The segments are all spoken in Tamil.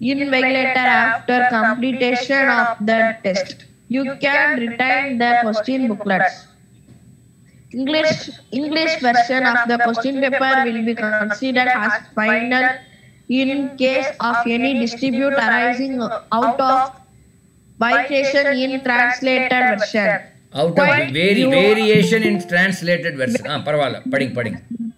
invigilator after completion of the test. You can retain the question booklets. English English version of the question paper will be considered as final in case of any dispute arising out of bifurcation in translated version. Out of Quite very you- variation in translated version ஆ பரவாயில்ல படிங்க படிங்க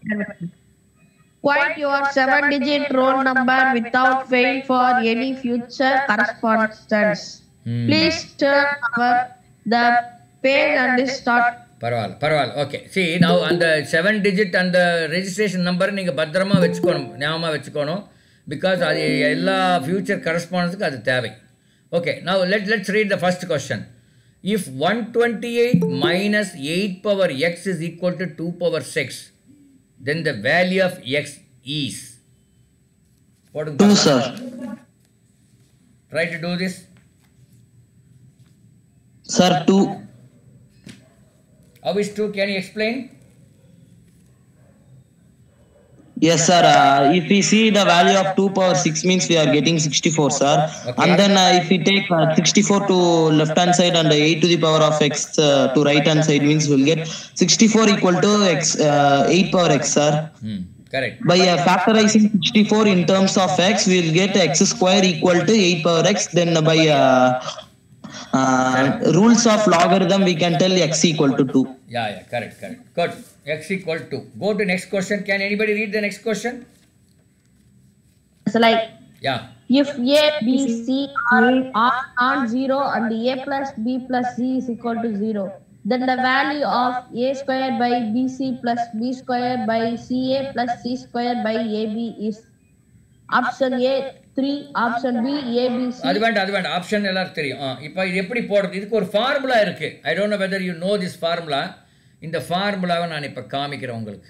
Quite your seven-digit roll number without fail for any future correspondence. Hmm. Please turn over the page and start. பரவாயில்ல பரவாயில்ல ஓகே see now அந்த செவன் டிஜிட் அந்த ரெஜிஸ்ட்ரேஷன் நம்பர் நீங்கள் பத்திரமா வச்சுக்கணும் ஞாபகமாக வச்சுக்கணும் பிகாஸ் அது எல்லா ஃபியூச்சர் கரஸ்பாண்டன்ஸுக்கு அது தேவை okay now let let's read the first question if 128 minus 8 power x is equal to 2 power 6 then the value of x is போடுங்க Two, பார்க்கலாம். sir. try to do this Sir, two. how is 2 can you explain Yes, sir. Uh, if we see the value of 2 power 6 means we are getting 64, sir. Okay. And then uh, if we take uh, 64 to left hand side and 8 to the power of x uh, to right hand side means we'll get 64 equal to x, uh, 8 power x, sir. hmm correct By uh, factorizing 64 in terms of x, we'll get x square equal to 8 power x. Then by uh, uh, rules of logarithm, we can tell x equal to 2. Yeah, yeah, correct, correct. Good. X equal to. Go to next question. Can anybody read the next question? It's like Yeah. if A, B, C are, are not zero and A plus B plus C is equal to zero, then the value of A square by BC plus B square by CA plus C square by AB is option A 3, option B ABC. அது வேண்டாம் அது வேண்டாம் ஆப்ஷன் எல்லாரும் தெரியும் ஆ இப்போ இது எப்படி போடுறது இதுக்கு ஒரு ஃபார்முலா இருக்கு I don't know whether you know this formula இந்த ஃபார்முலாவை நான் இப்போ காமிக்கிறேன் உங்களுக்கு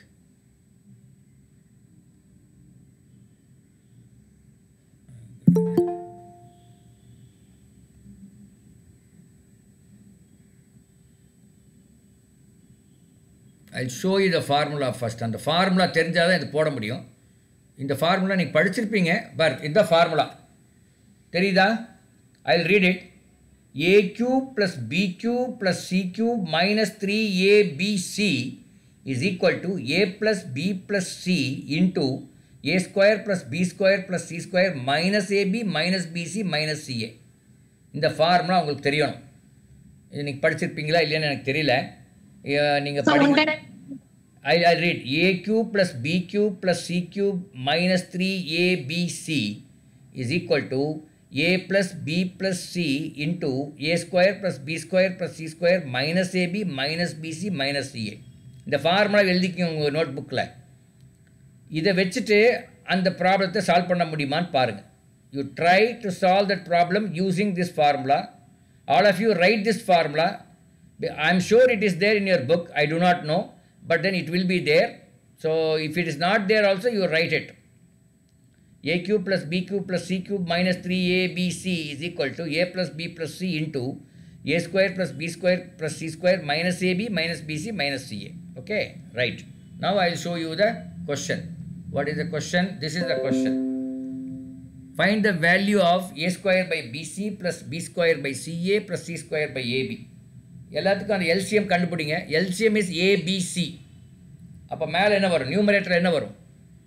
I show you the formula first அந்த ஃபார்முலா தெரிஞ்சால் தான் இது போட முடியும் இந்த ஃபார்முலா நீங்கள் படிச்சிருப்பீங்க பட் இதுதான் ஃபார்முலா தெரியுதா I read it A cube plus B cube plus C cube minus three A B C is equal to A plus B plus C into A square plus B square plus C square minus A B minus B C minus C A இந்த ஃபார்முலா உங்களுக்கு தெரியணும் இது நீங்கள் படிச்சிருப்பீங்களா இல்லையான்னு எனக்கு தெரியல நீங்கள் படி I, I read a cube plus b cube plus c cube minus 3abc is equal to a plus b plus c into a square plus b square plus c square minus ab minus bc minus ca இந்த ஃபார்முலா எழுதிக்கங்க உங்கள் நோட் புக்கில் இதை வச்சுட்டு அந்த ப்ராப்ளத்தை சால்வ் பண்ண முடியுமான்னு பாருங்கள் you try to solve that problem using this formula all of you write this formula I am sure it is there in your book ஐ do not know but then it will be there so if it is not there also you write it a cube plus b cube plus c cube minus 3abc is equal to a plus b plus c into a square plus b square plus c square minus ab minus bc minus ca okay right now i will show you the question what is the question this is the question find the value of a square by bc plus b square by ca plus c square by ab எல்லாத்துக்கும் அந்த எல்சிஎம் கண்டுபிடிங்க எல்சிஎம் இஸ் ஏபிசி அப்போ மேலே என்ன வரும் நியூமரேட்டர் என்ன வரும்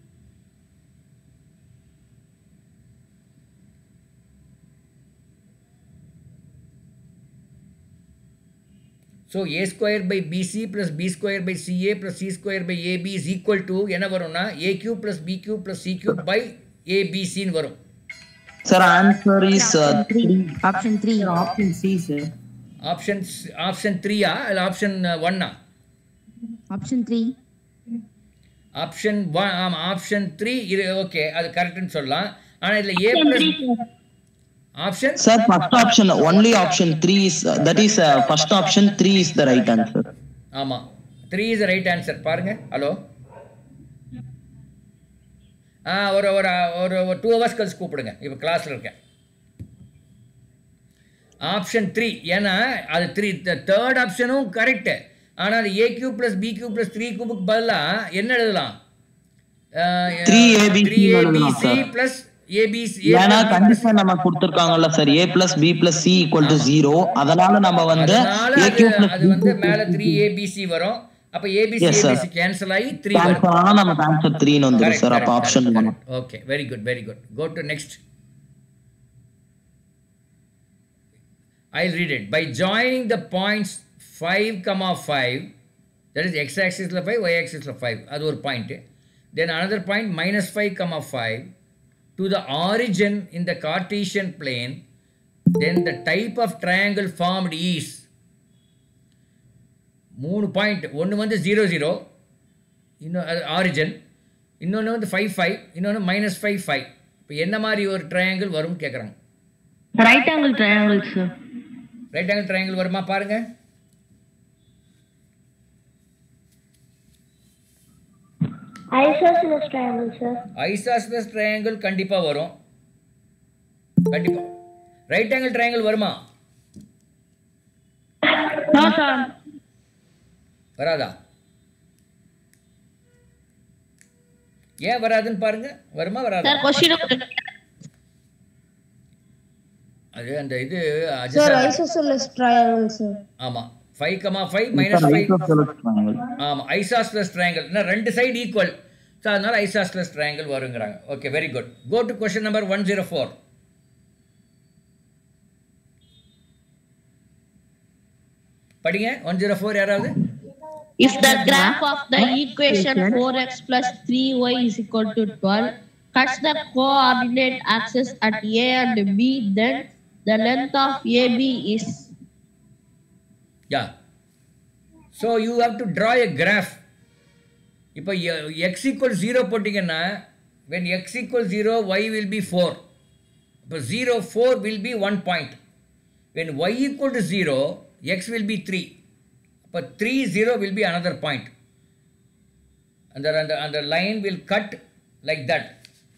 so A square by BC plus B square by CA plus C square by AB is equal to என்ன வரும்னா A cube plus B cube plus C cube by ஏபிசின்னு வரும் Sir, answer is uh, three. Option 3. Option C, sir. Option option த்ரீயா இல்லை ஆப்ஷன் ஒன்னா Option 3. ஆப்ஷன் ஒன் ஆமாம் ஆப்ஷன் த்ரீ இது ஓகே அது கரெக்டுன்னு சொல்லலாம் ஆனால் இதில் A plus option Sir, first option, only option 3 is, uh, that is uh, first option 3 is the right answer. ஆமாம் த்ரீ இஸ் ரைட் ஆன்சர் பாருங்க ஹலோ ஆ ஒரு ஒரு ஒரு டூ ஹவர்ஸ் கழிச்சு கூப்பிடுங்க இப்போ கிளாஸில் இருக்கேன் ஆப்ஷன் த்ரீ ஏன்னா அது த்ரீ தேர்ட் ஆப்ஷனும் கரெக்டு ஆனால் அது A cube plus B cube plus three கியூபுக்கு பதிலாக என்ன எழுதலாம் 3ABC த்ரீ எழுதலாம், ஏபிசி sir. ப்ளஸ் ஏபிசி ஏன்னா கண்டிஷன் நம்ம கொடுத்திருக்காங்கல்ல sir A plus B plus C equal to zero அதனால நம்ம வந்து அதனால ஏ அது கியூ பிளஸ் அது வந்து மேல த்ரீ ஏபிசி வரும் அப்ப ABC Yes, sir. ABC cancel ஆகி த்ரீ வரும் கேன்சல் ஆனா நமக்கு ஆன்சர் த்ரீன்னு வந்துடும் Correct, சார் அப்ப correct, option correct, one correct. Okay, very good, very good. Go to next. I'll read it. By joining the points 5, comma 5, that is x-axis la 5, y-axis la 5, அது ஒரு point. Then another point minus 5, comma 5, to the origin in the Cartesian plane, then the type of triangle formed is மூணு பாயிண்ட் ஒன்று வந்து ஜீரோ ஜீரோ இன்னும் அது ஆரிஜின் இன்னொன்று வந்து ஃபைவ் ஃபைவ் இன்னொன்று மைனஸ் ஃபைவ் ஃபைவ் இப்போ என்ன மாதிரி ஒரு ட்ரையாங்கிள் வரும்னு கேட்குறாங்க right angle triangle sir right angle triangle வருமா பாருங்க Isosceles triangle, sir. Isosceles triangle கண்டிப்பாக வரும் கண்டிப்பாக ரைட் ஆங்கிள் ட்ரையாங்கிள் வருமா நோ சார் வராதா ஏன் வராதுன்னு பாருங்க வருமா வராதா சார் கொஸ்டின் அது அந்த இது Sir, adjacent- isosceles triangle, sir. ஆமா five comma five minus five ஆமா ஐசாஸ்லஸ் ட்ரையாங்கிள் இன்னும் ரெண்டு சைடு ஈக்குவல் ஸோ அதனால ஐசாஸ்லஸ் ட்ரையாங்கிள் வருங்கிறாங்க okay very good go to question number one zero four படிங்க ஒன் ஜீரோ ஃபோர் யாராவது If the graph of the equation 4x plus 3y is equal to 12 cuts the coordinate axis at A and B, then the length of AB is yeah so you have to draw a graph இப்போ எக்ஸ் ஈக்குவல் ஜீரோ போட்டிங்கன்னா when X equal zero Y will be four இப்போ zero four will be one point when Y equal to zero X will be three அப்போ three zero will be another point அந்த அந்த அந்த line will cut like that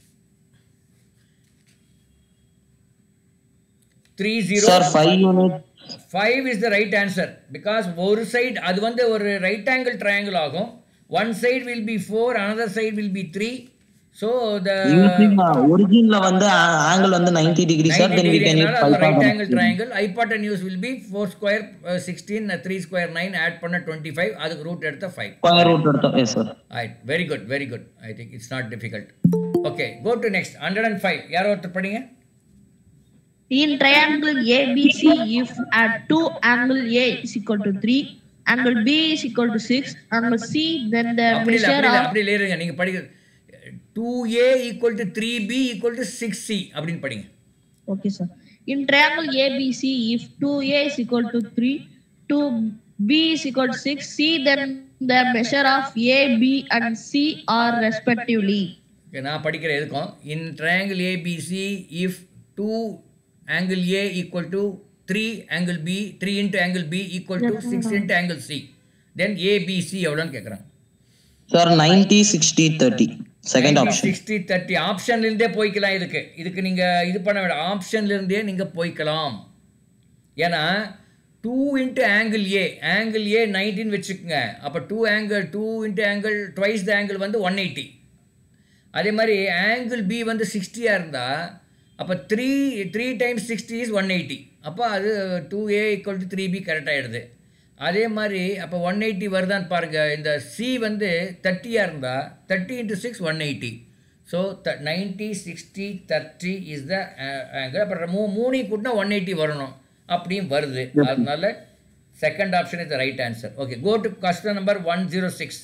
three zero sir five unit five is the right answer because ஒரு சைடு அது வந்து ஒரு ரைட் ஆங்கிள் ட்ரையாங்கிள் ஆகும் one side will be four another side will be three so the ஒரிஜின்ல வந்து ஆங்கிள் வந்து 90 degree sir then we can use right angle triangle hypotenuse will be four square sixteen three square nine add பண்ண டுவெண்ட்டி ஃபைவ் அதுக்கு ரூட் எடுத்த ஃபைவ் ஸ்கொயர் ரூட் எடுத்தோம் yes sir right very good very good I think it's not difficult okay go to next hundred and five யாரோ ஒருத்தர் படிங்க in triangle ABC if at 2 angle A is equal to 3, angle B is equal to 6, angle C then the அப்படி இல்லை measure அப்படி இல்லை of அப்படி இல்லைங்க நீங்கள் படிக்க two A equal to three B equal to six C அப்படின்னு படிங்க Okay, sir. In triangle ABC, if 2A is equal to 3, 2B is equal to 6, see then the measure of A, B and C are respectively. Okay, நான் படிக்கிற எதுக்கும் in triangle ABC if two angle A equal to three angle B three into angle B equal to six into angle C then ABC எவ்வளோன்னு கேட்குறாங்க sir 90 60 30 second option sixty thirty ஆப்ஷன்லேருந்தே போய்க்கலாம் இதுக்கு இதுக்கு நீங்கள் இது பண்ண வேண்டாம் ஆப்ஷன்லேருந்தே நீங்கள் போய்க்கலாம் ஏன்னா two into angle A angle A nineteen வச்சுக்கோங்க அப்போ two angle two into angle twice the angle வந்து ஒன் எயிட்டி அதே மாதிரி ஆங்கிள் பி வந்து சிக்ஸ்டியாக இருந்தால் அப்போ three three times sixty is one eighty அப்போ அது two A equal to three B correct ஆகிடுது அதே மாதிரி அப்போ ஒன் எயிட்டி வருதான்னு பாருங்கள் இந்த சி வந்து தேர்ட்டியாக இருந்தால் thirty into six one eighty so the ninety sixty thirty is the angle அப்புறம் மூ மூணையும் கூட்டினா ஒன் எயிட்டி வரணும் அப்படியும் வருது அதனால second option is the right answer okay go to custom number one zero six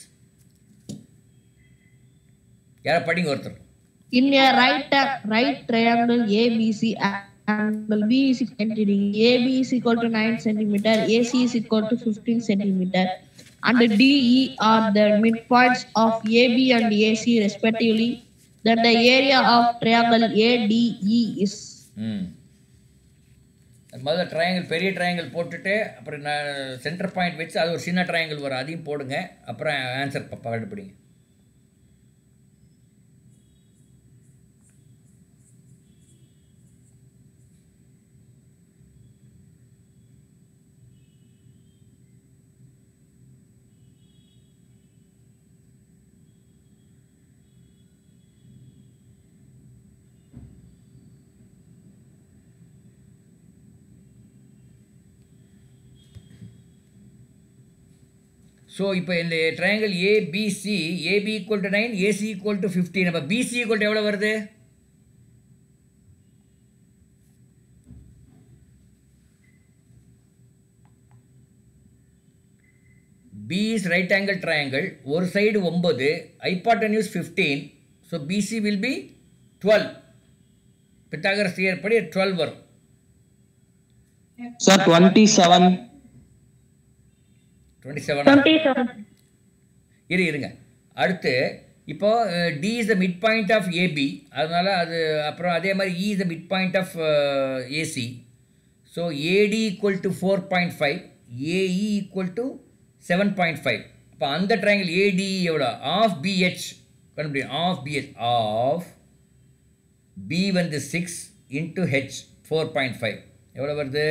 யாரை படிங்க ஒருத்தர் In a right right triangle ABC, angle B is equal to AB is equal to 9 centimeter, AC is equal to 15 centimeter, and DE are the midpoints of AB and AC respectively. Then the area of triangle ADE is ம் முதல்ல ட்ரையாங்கிள் பெரிய ட்ரையாங்கிள் போட்டுட்டு அப்புறம் நான் சென்டர் பாயிண்ட் வச்சு அது ஒரு சின்ன ட்ரையாங்கிள் வரும் அதையும் போடுங்க அப்புறம் ஆன்சர் கண்டுபிடிங்க ஸோ இப்போ இந்த triangle ABC AB equal to nine AC equal to fifteen அப்போ பிசி ஈக்குவல் டு எவ்வளோ வருது B is right angle triangle ஒரு சைடு ஒம்பது hypotenuse fifteen so BC will be twelve Pythagoras theorem படி டுவெல் வரும் Sir, 27. Twenty seven twenty seven இரு இருங்க அடுத்து இப்போ D is the mid point of AB அதனால் அது அப்புறம் அதே மாதிரி E is the mid point of AC so AD equal to four point five AE equal to seven point five அப்போ அந்த ட்ரையாங்கிள் ஏடி எவ்வளோ ஆஃப் பிஹெச் கண்டுபிடிக்கும் ஆஃப் பிஹெச் ஆஃப் பி வந்து six into H four point five எவ்வளோ வருது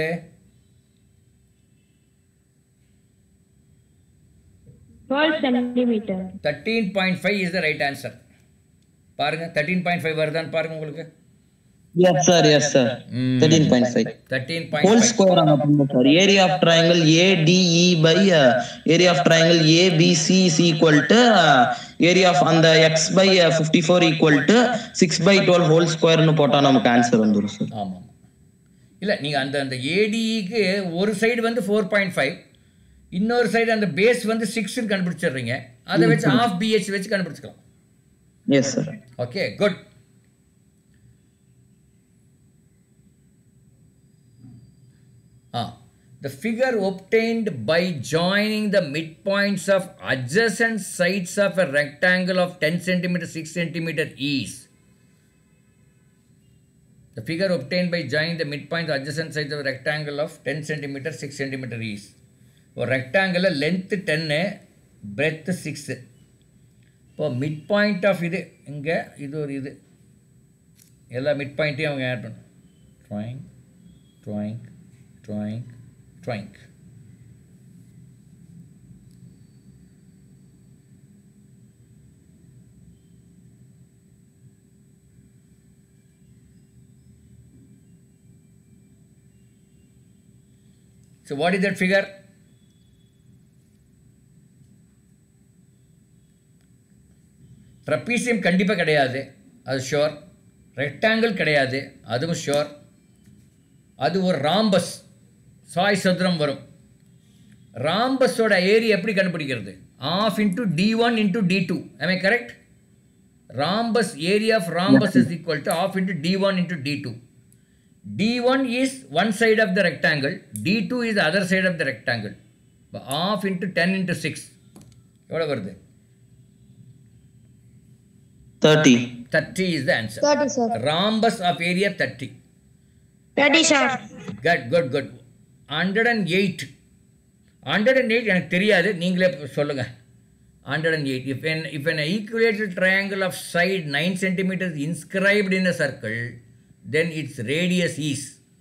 twelve centimeter thirteen point five is the right answer பாருங்க தேர்ட்டீன் பாயிண்ட் ஃபைவ் வருதான்னு பாருங்க உங்களுக்கு Yes, sir. Yes, sir. 13.5. Thirteen Whole point square on the sir. Area of triangle ADE by uh, area of triangle ABC is equal to uh, area of on the x by uh, 54 equal to 6 by 12 whole square னு போட்டா நமக்கு ஆன்சர் வந்துரும் சார் ஆமாம் இல்லை நீங்கள் அந்த அந்த ஏடிக்கு ஒரு சைடு வந்து ஃபோர் பாயிண்ட் ஃபைவ் இன்னொரு சைடு அந்த பேஸ் வந்து சிக்ஸ்ன்னு கண்டுபிடிச்சிடுறீங்க அதை வச்சு ஆஃப் பிஹெச் வச்சு கண்டுபிடிச்சிக்கலாம் yes sir okay good Ah, the figure obtained by joining the midpoints of adjacent sides of a rectangle of 10 centimeter 6 centimeter is the figure obtained by joining the midpoints of adjacent sides of a rectangle of 10 centimeter 6 centimeter is ஒரு rectangle length ten breadth six இப்போ மிட் பாயிண்ட் ஆஃப் இது இங்கே இது ஒரு இது எல்லா மிட் பாயிண்ட்டையும் அவங்க ஆட் பண்ணும் drawing drawing drawing drawing So what is that figure? Trapezium கண்டிப்பாக கிடையாது அது ஷோர் ரெக்டாங்கிள் கிடையாது அதுவும் ஷோர் அது ஒரு ராம்பஸ் சாய் சதுரம் வரும் ராம்பஸோட ஏரியா எப்படி கண்டுபிடிக்கிறது half into d one into d two I correct rhombus area of rhombus is equal to half into d one into d two d one is one side of the rectangle d two is other side of the rectangle half into ten into six எவ்வளோ வருது 30 30 is the answer. 30, sir. Rhombus of area 30. 30, sir. Good, good, good. 108. 108 எனக்கு தெரியாது நீங்களே சொல்லுங்க 108. If an, if an equilateral triangle of side 9 centimeters inscribed in a circle, then its radius is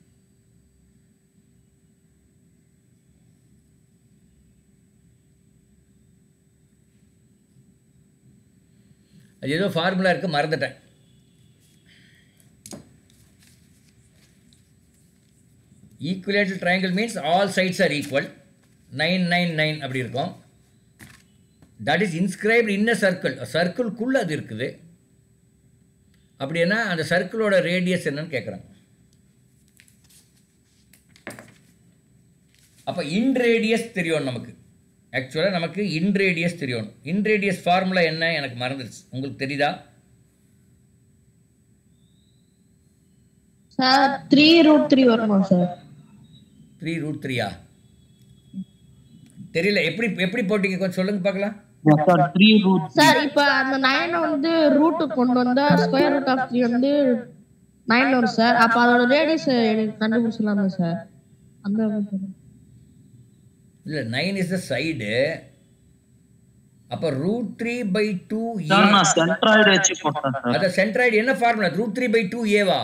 அது ஏதோ ஃபார்முலா இருக்கு மறந்துட்டேன் equilateral triangle means all sides are equal nine nine nine அப்படி இருக்கும் that is inscribed in a circle சர்க்கிள்குள்ளே அது இருக்குது அப்படின்னா அந்த சர்க்கிளோட ரேடியஸ் என்னன்னு கேட்குறாங்க அப்போ இன் ரேடியஸ் தெரியும் நமக்கு ஆக்சுவலாக நமக்கு இன் ரேடியஸ் தெரியும் இன் ரேடியஸ் ஃபார்முலா என்ன எனக்கு மறந்துடுச்சு உங்களுக்கு தெரியுதா சார் த்ரீ ரூட் த்ரீ வருமா சார் த்ரீ ரூட் த்ரீயா தெரியல எப்படி எப்படி போட்டீங்க கொஞ்சம் சொல்லுங்க பார்க்கலாம் Yes, sir. 3 root சார் இப்ப அந்த நைனை வந்து ரூட்டு கொண்டு வந்தா ஸ்கொயர் ரூட் ஆஃப் த்ரீ வந்து நைன் வரும் சார் அப்ப அதோட ரேடியஸ் கண்டுபிடிச்சலாமா சார் அந்த இல்லை நைன் இஸ் த சைடு அப்போ root three by two A Sir, நான் centroid வச்சு போட்டேன் sir. அதை சென்ட்ராய்டு என்ன formula root three by two ஏவா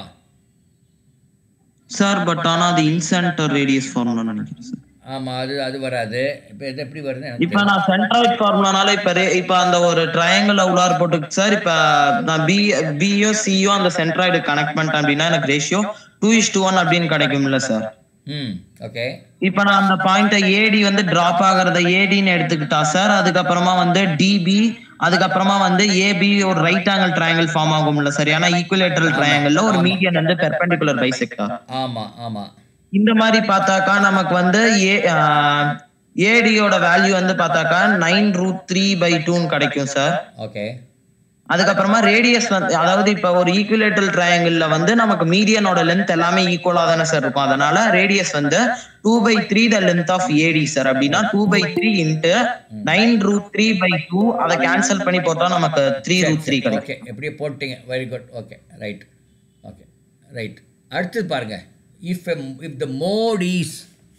சார் பட் ஆனா அது இன்சென்டர் ரேடியஸ் ஃபார்முலா நினைக்கிறேன் சார் ஆமாம் அது அது வராது இப்போ இது எப்படி வருது எனக்கு இப்ப நான் சென்ட்ராய்ட் ஃபார்முலானால இப்ப ரே- இப்ப அந்த ஒரு ட்ரையாங்கிள் உள்ளார் போட்டு சார் இப்ப நான் பி பியோ சியோ அந்த சென்ட்ராய்டு கனெக்ட் பண்ணிட்டேன் அப்படின்னா எனக்கு ratio two is two one அப்படின்னு கிடைக்கும்ல சார் ம் ஓகே இப்ப நான் அந்த பாயிண்ட ஏடி வந்து டிராப் ஆகுறத ஏடின்னு எடுத்துக்கிட்டா சார் அதுக்கப்புறமா வந்து டிபி அதுக்கப்புறமா வந்து ஏபி ஒரு ரைட் ஆங்கிள் ட்ரையாங்கிள் ஃபார்ம் ஆகும்ல சார் ஏன்னா ஈக்குவலேட்டரல் ட்ரையாங்கிள்ல ஒரு மீடியன் வந்து பெர்பெண்டிகுலர் பைசெக்டார் ஆமாம் ஆமாம் இந்த மாதிரி பார்த்தாக்கா நமக்கு வந்து ஏ ஏடியோட வேல்யூ வந்து பார்த்தாக்கா நைன் ரூட் த்ரீ பை டூன்னு கிடைக்கும் சார் ஓகே அதுக்கப்புறமா ரேடியஸ் வந்து அதாவது இப்ப ஒரு ஈக்குவலேட்டல் ட்ரையாங்கிள்ல வந்து நமக்கு மீடியனோட லென்த் எல்லாமே ஈக்குவலா தானே சார் இருக்கும் அதனால ரேடியஸ் வந்து two by three the length of AD sir அப்படின்னா two by three into nine root three by two அதை கேன்சல் பண்ணி போட்டா நமக்கு த்ரீ ரூட் த்ரீ கிடைக்கும் ஓகே எப்படியே போட்டீங்க very good okay right okay right அடுத்தது பாருங்க if if the mode is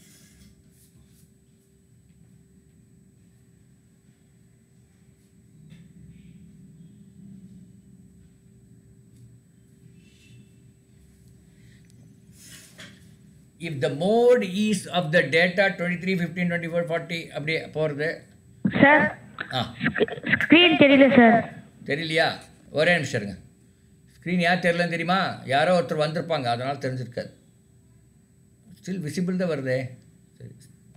if the mode is of the data 23 15 24 40 அப்படியே போகிறது சார் ஆ ஸ்க்ரீன் தெரியல சார் தெரியலையா ஒரே நிமிஷம் இருங்க ஸ்க்ரீன் யார் தெரியலன்னு தெரியுமா யாரோ ஒருத்தர் வந்திருப்பாங்க அதனால் தெரிஞ்சிருக்காது ஸ்டில் விசிபிள் தான் வருதே சரி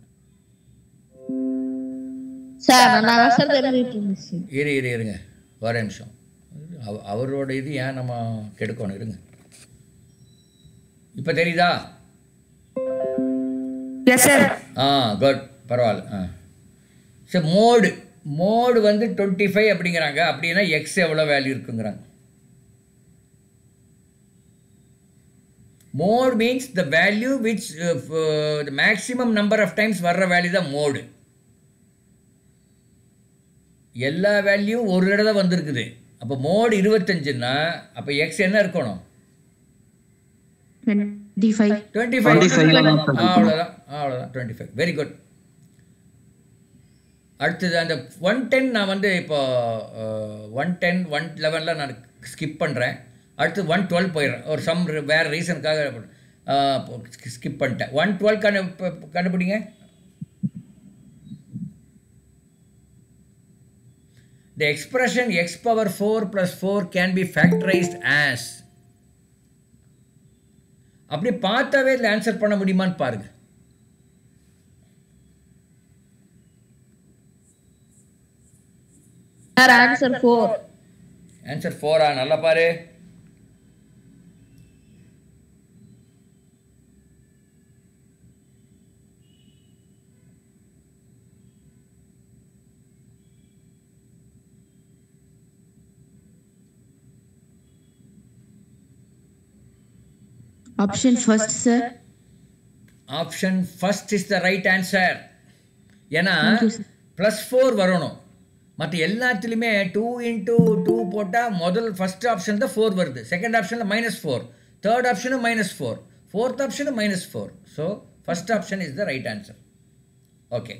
சார் நான் அவசரம் தெரிஞ்சுட்டு இருந்துச்சு இரு இரு இருங்க ஒரே நிமிஷம் அவ- அவரோட இது ஏன் நம்ம கெடுக்கணும் இருங்க இப்போ தெரியுதா எஸ் சார் ஆ குட் பரவாயில்ல ஆ சரி மோடு மோடு வந்து டுவெண்ட்டி ஃபைவ் அப்படிங்கிறாங்க அப்படின்னா எக்ஸ் எவ்வளோ வேல்யூ இருக்குங்கிறாங்க mode means the value which the maximum number of times வர்ற வேல்யூ தான் மோடு எல்லா வேல்யூவும் ஒரு தடவை வந்திருக்குது அப்போ மோடு இருபத்தஞ்சுன்னா அப்போ எக்ஸ் என்ன இருக்கணும் டுவெண்ட்டி ஃபைவ் டுவெண்ட்டி ஃபைவ் 25 தான் sir. அவ்வளோதான் அவ்வளோதான் டுவெண்ட்டி ஃபைவ் வெரி குட் அடுத்தது அந்த ஒன் டென் நான் வந்து இப்போ ஒன் டென் ஒன் லெவனில் நான் ஸ்கிப் பண்ணுறேன் அடுத்து ஒன் டுவெல் போயிடுறேன் ஒரு சம் வேறு ரீசனுக்காக ஸ்கிப் பண்ணிட்டேன் ஒன் டுவெல் கண்டு கண்டுபிடிங்க The expression x power 4 plus 4 can be factorized as அப்படி பார்த்தாவே இதில் ஆன்சர் பண்ண முடியுமான்னு பாருங்க சார் ஆன்சர் ஃபோர் ஆன்சர் ஃபோரா நல்லா பாரு option first sir option first is the right answer ஏன்னா Thank you, sir. Plus four வரணும் மற்ற எல்லாத்துலேயுமே டூ இன்டூ டூ போட்டால் முதல் ஃபர்ஸ்ட் ஆப்ஷன் தான் ஃபோர் வருது செகண்ட் ஆப்ஷனில் மைனஸ் ஃபோர் தேர்ட் ஆப்ஷனும் மைனஸ் ஃபோர் ஃபோர்த் ஆப்ஷனும் minus four so first option is the right answer okay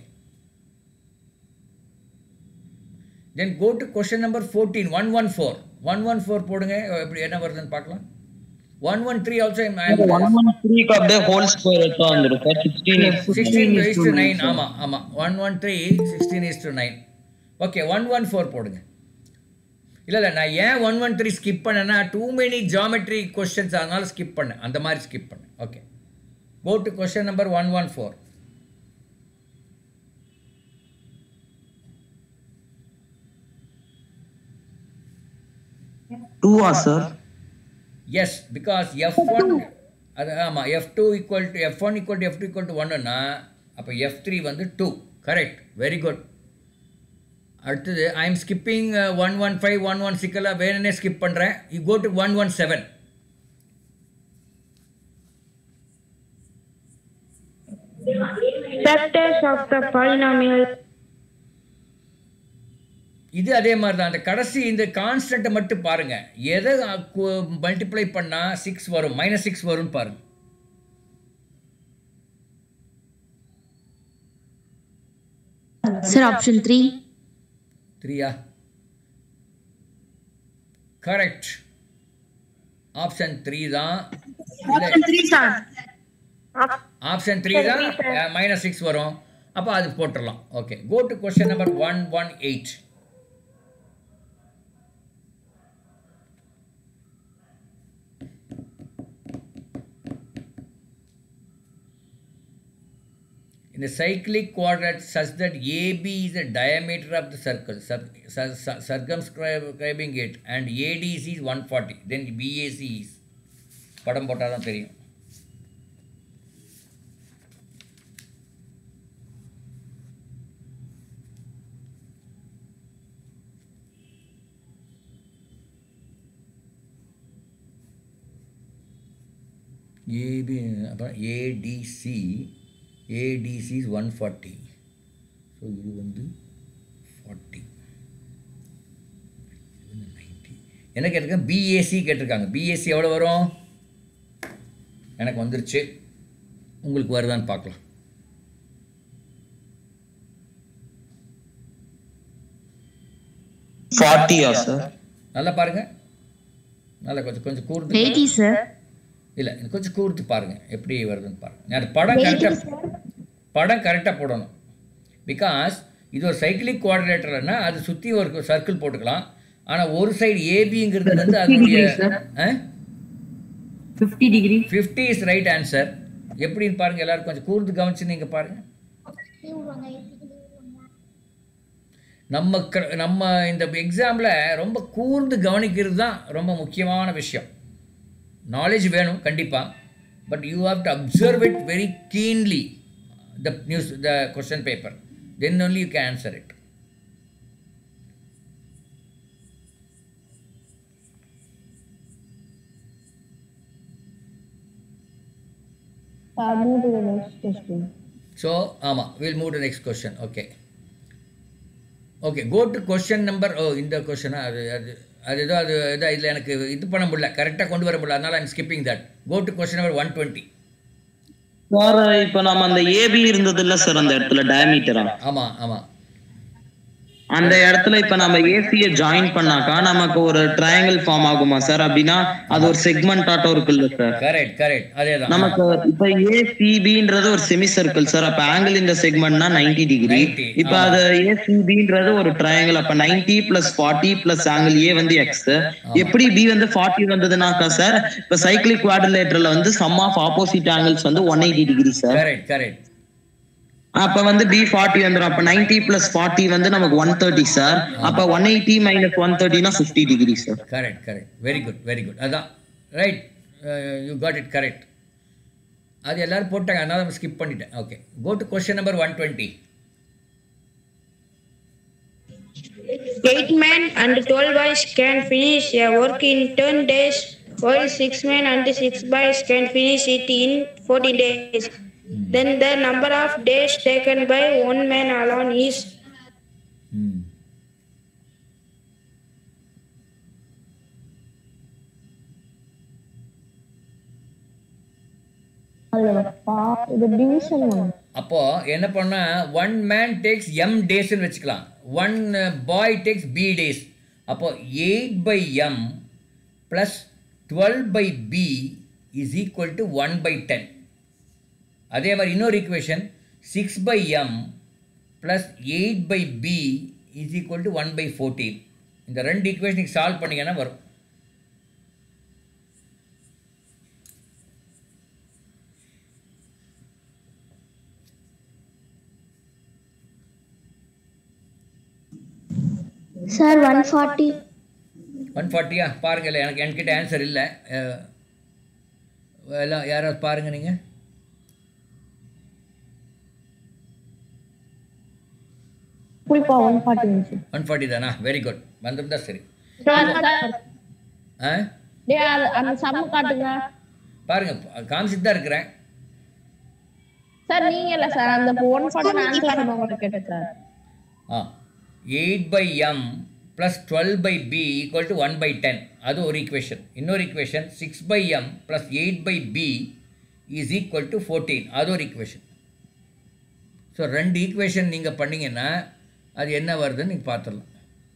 then go to question number fourteen one one four one one four போடுங்க எப்படி என்ன வருதுன்னு பார்க்கலாம் one one three also one one த்ரீக்கு அப்படியே ஹோல் ஸ்கொயர் எடுத்தா வந்துடும் sir sixteen sixteen is to nine ஆமாம் ஆமாம் one one three sixteen is to nine okay one one four போடுங்க இல்லை இல்லை நான் ஏன் ஒன் ஒன் த்ரீ ஸ்கிப் பண்ணேன்னா டூ மெனி ஜாமெட்ரி கொஸ்டின்ஸ் அதனால ஸ்கிப் பண்ணேன் அந்த மாதிரி ஸ்கிப் பண்ணேன் okay go to question number one one four டூவா sir yes because F one அது ஆமாம் f two equal to f one equal to f two equal to ஒன்னுன்னா அப்போ எஃப் த்ரீ வந்து டூ கரெக்ட் வெரி குட் அடுத்தது I'm skipping one one five one one சிக்கலாக வேணுன்னே ஸ்கிப் பண்ணுறேன் you go to one one seven Factors of the polynomial. இது அதே மாதிரி தான் அந்த கடைசி இந்த கான்ஸ்டண்ட்டை மட்டும் பாருங்க எதை மல்டிப்ளை பண்ணால் சிக்ஸ் வரும் மைனஸ் சிக்ஸ் வரும்னு பாருங்க சார் ஆப்ஷன் த்ரீ த்ரீயா கரெக்ட் ஆப்ஷன் த்ரீ தான் ஆப்ஷன் த்ரீ தான் மைனஸ் சிக்ஸ் வரும் அப்போ அது போட்டுடலாம் okay go to question number one one eight in a cyclic quadrant such that AB is the diameter of the circle, cir- cir- cir- circumscribing it, and ADC is 140, then BAC is படம் போட்டால் தான் தெரியும் ஏபி அப்புறம் ADC ADC is one forty so இது வந்து ஃபார்ட்டி இது வந்து நைன்ட்டி என்ன கேட்டிருக்கேன் பிஏசி கேட்டிருக்காங்க பிஏசி எவ்வளோ வரும் எனக்கு வந்துருச்சு உங்களுக்கு வருதான்னு பார்க்கலாம் ஃபார்ட்டியா சார் நல்லா பாருங்கள் நல்லா கொஞ்சம் கொஞ்சம் கூர்ந்து எயிட்டி சார் இல்லை இது கொஞ்சம் கூர்த்து பாருங்கள் எப்படி வருதுன்னு பாருங்கள் அது படம் கரெக்டாக படம் கரெக்டாக போடணும் பிகாஸ் இது ஒரு சைக்கிளிக் கோஆர்டினேட்டர்னா அது சுற்றி ஒரு சர்க்கிள் போட்டுக்கலாம் ஆனால் ஒரு சைடு ஏபிங்கிறது வந்து அதனுடைய fifty degree fifty is right answer எப்படின்னு பாருங்கள் எல்லாரும் கொஞ்சம் கூர்ந்து கவனிச்சு நீங்கள் பாருங்கள் நம்ம க- நம்ம இந்த எக்ஸாமில் ரொம்ப கூர்ந்து கவனிக்கிறது தான் ரொம்ப முக்கியமான விஷயம் நாலேஜ் வேணும் கண்டிப்பாக but you have to observe it very keenly the news the question paper then only you can answer it Uh, move to the next question. So ஆமாம் will move to next question okay okay go to question number ஓ இந்த கொஸ்டினா அது அது அது ஏதோ அது ஏதோ இதில் எனக்கு இது பண்ண முடியல கரெக்டாக கொண்டு வர முடியல அதனால I'm skipping that go to question number one twenty sir இப்ப நம்ம அந்த ஏபி இருந்தது இல்ல சார் அந்த இடத்துல டயமீட்டரா ஆமாம் ஆமாம் அந்த இடத்துல இப்ப நம்ம ஏசிய ஜாயின் பண்ணாக்கா நமக்கு ஒரு ட்ரையாங்கிள் ஃபார்ம் ஆகுமா சார் அப்படின்னா அது ஒரு செக்மெண்ட் ஆட்டம் இருக்குல்ல சார் கரெக்ட் கரெக்ட் அதே தான் நமக்கு இப்ப ஏசிபின்றது ஒரு செமி சர்க்கிள் சார் அப்ப ஆங்கிள் இந்த செக்மெண்ட்னா 90 டிகிரி 90, இப்ப அது ஏசிபின்றது ஒரு ட்ரையாங்கிள் அப்ப 90 plus forty plus angle A வந்து எக்ஸ் எப்படி பி வந்து ஃபார்ட்டி வந்ததுனாக்கா சார் இப்ப சைக்கிளிக் குவாட்ரிலேட்டர்ல வந்து சம் ஆஃப் ஆப்போசிட் ஆங்கிள்ஸ் வந்து one eighty degree sir correct correct அப்ப வந்து பி ஃபார்ட்டி வந்துடும் அப்ப 90 பிளஸ் ஃபார்ட்டி வந்து நமக்கு ஒன் தேர்ட்டி சார் அப்ப ஒன் எயிட்டி மைனஸ் ஒன் தேர்ட்டினா fifty degree sir correct correct very good very good அதான் right you got it correct அது எல்லாரும் போட்டாங்க அதனால ஸ்கிப் பண்ணிட்டேன் okay go to question number one twenty Eight men and twelve boys can finish a work in ten days, while six men and six boys can finish it in fourteen days. Then the number of days taken by one man alone is ம் இது டிவிஷன் அப்போ என்ன பண்ணா ஒன் மேன் டேக்ஸ் எம் டேஸ்ன்னு வச்சுக்கலாம் one boy takes b days அப்போ eight by m plus twelve by b is equal to one by ten அதே மாதிரி இன்னொரு equation six by m plus eight by b is equal to one by fourteen இந்த ரெண்டு ஈக்குவேஷனுக்கு சால்வ் பண்ணிங்கன்னா வரும் சார் ஒன் ஃபார்ட்டி ஒன் ஃபார்ட்டியா பாருங்கள் எனக்கு என்கிட்ட ஆன்சர் இல்லை அஹ், எல்லாம் யாராவது பாருங்கள் நீங்கள் புல்பா ஒன் ஃபார்ட்டி இருந்துச்சு ஒன் ஃபார்ட்டி தானா வெரி குட் வந்திருந்தா சரி ஆ டே அந்த சம்ம காட்டுங்க பாருங்க காமிச்சிட்டு தான் இருக்கிறேன் சார் நீங்க இல்ல சார் அந்த ஒன் ஃபார்ட்டி ஆன்சர் பண்ணவங்க கேட்டேன் சார் ஆ eight by m plus twelve by b equal to one by ten அது ஒரு ஈக்குவேஷன் இன்னொரு equation six by m plus eight by b is equal to fourteen அது ஒரு ஈக்குவேஷன் ஸோ ரெண்டு ஈக்குவேஷன் நீங்கள் பண்ணீங்கன்னா அது என்ன வருதுன்னு நீங்கள் பார்த்துடலாம்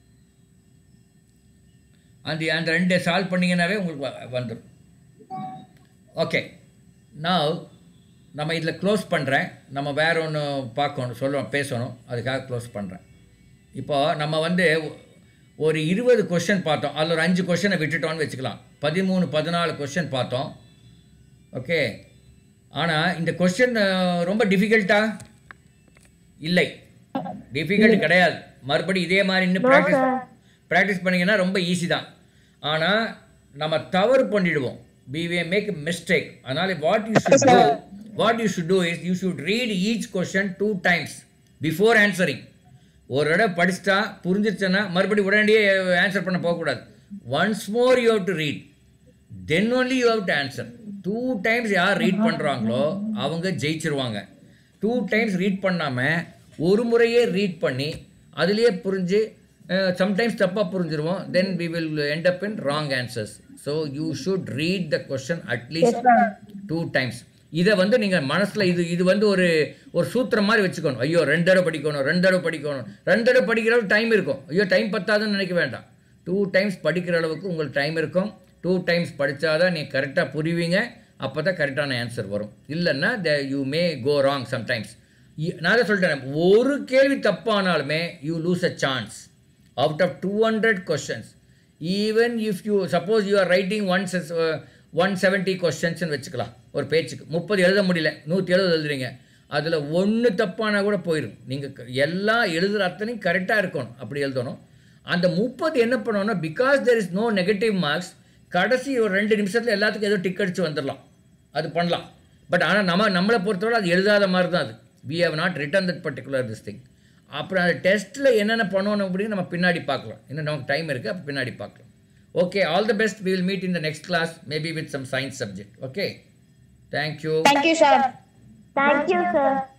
அந்த அந்த ரெண்டு சால்வ் பண்ணீங்கன்னாவே உங்களுக்கு வ- வந்துடும் ஓகே நான் நம்ம இதில் க்ளோஸ் பண்ணுறேன் நம்ம வேற ஒன்று பார்க்கணும் சொல்லணும் பேசணும் அதுக்காக க்ளோஸ் பண்ணுறேன் இப்போ நம்ம வந்து ஒரு இருபது கொஷின் பார்த்தோம் அதில் ஒரு அஞ்சு கொஷனை விட்டுட்டோம்னு வச்சுக்கலாம் பதிமூணு பதினாலு கொஷின் பார்த்தோம் ஓகே ஆனால் இந்த கொஷின் ரொம்ப டிஃபிகல்ட்டா இல்லை டிஃபிகல்ட் கிடையாது மறுபடி இதே மாதிரி இன்னும் ப்ராக்டிஸ் ப்ராக்டிஸ் பண்ணீங்கன்னா ரொம்ப ஈஸி தான் ஆனால் நம்ம தவறு பண்ணிடுவோம் we may மேக் மிஸ்டேக் அதனால் what you should do what you should do is you should read each question two times before answering ஒரு தடவை படிச்சுட்டா புரிஞ்சிருச்சுன்னா மறுபடி உடனடியே ஆன்சர் பண்ண போகக்கூடாது once more you have to read then only you have to answer two times யார் ரீட் பண்ணுறாங்களோ அவங்க ஜெயிச்சிருவாங்க டூ டைம்ஸ் ரீட் பண்ணாமல் ஒரு முறையே ரீட் பண்ணி அதுலேயே புரிஞ்சு சம்டைம்ஸ் தப்பாக புரிஞ்சிருவோம் then we will end up in wrong answers so you should read the question at least two times இதை வந்து நீங்கள் மனசில் இது இது வந்து ஒரு ஒரு சூத்திரம் மாதிரி வச்சுக்கணும் ஐயோ ரெண்டு தடவை படிக்கணும் ரெண்டு தடவை படிக்கணும் ரெண்டு தடவை படிக்கிற அளவுக்கு டைம் இருக்கும் ஐயோ டைம் பத்தாதுன்னு நினைக்க வேண்டாம் டூ டைம்ஸ் படிக்கிற அளவுக்கு உங்களுக்கு டைம் இருக்கும் டூ டைம்ஸ் படித்தாதான் நீங்கள் கரெக்டாக புரிவீங்க அப்போ தான் கரெக்டான ஆன்சர் வரும் இல்லைன்னா the you may go wrong sometimes நான் தான் சொல்லிட்டேன் ஒரு கேள்வி தப்பானாலுமே you lose a chance out of two hundred questions even if you suppose you are writing one one seventy கொஸ்டின்ஸ்னு வச்சுக்கலாம் ஒரு பேச்சுக்கு முப்பது எழுத முடியல நூற்றி எழுபது எழுதுறீங்க அதில் ஒன்று தப்பானா கூட போயிடும் நீங்கள் எல்லாம் எழுதுகிற அத்தனையும் கரெக்டாக இருக்கணும் அப்படி எழுதணும் அந்த முப்பது என்ன பண்ணணும்னா because there is no negative marks கடைசி ஒரு ரெண்டு நிமிஷத்தில் எல்லாத்துக்கும் ஏதோ டிக் அடிச்சு வந்துடலாம் அது பண்ணலாம் பட் ஆனால் நம்ம நம்மளை பொறுத்தவரை அது எழுதாத மாதிரி தான் அது we have not written that particular this thing அப்புறம் அந்த டெஸ்ட்டில் என்னென்ன பண்ணணும் அப்படின்னு நம்ம பின்னாடி பார்க்கலாம் இன்னும் நமக்கு டைம் இருக்குது அப்போ பின்னாடி பார்க்கலாம் okay all the best we will meet in the next class maybe with some science subject okay thank you Thank you, sir. Thank you, sir.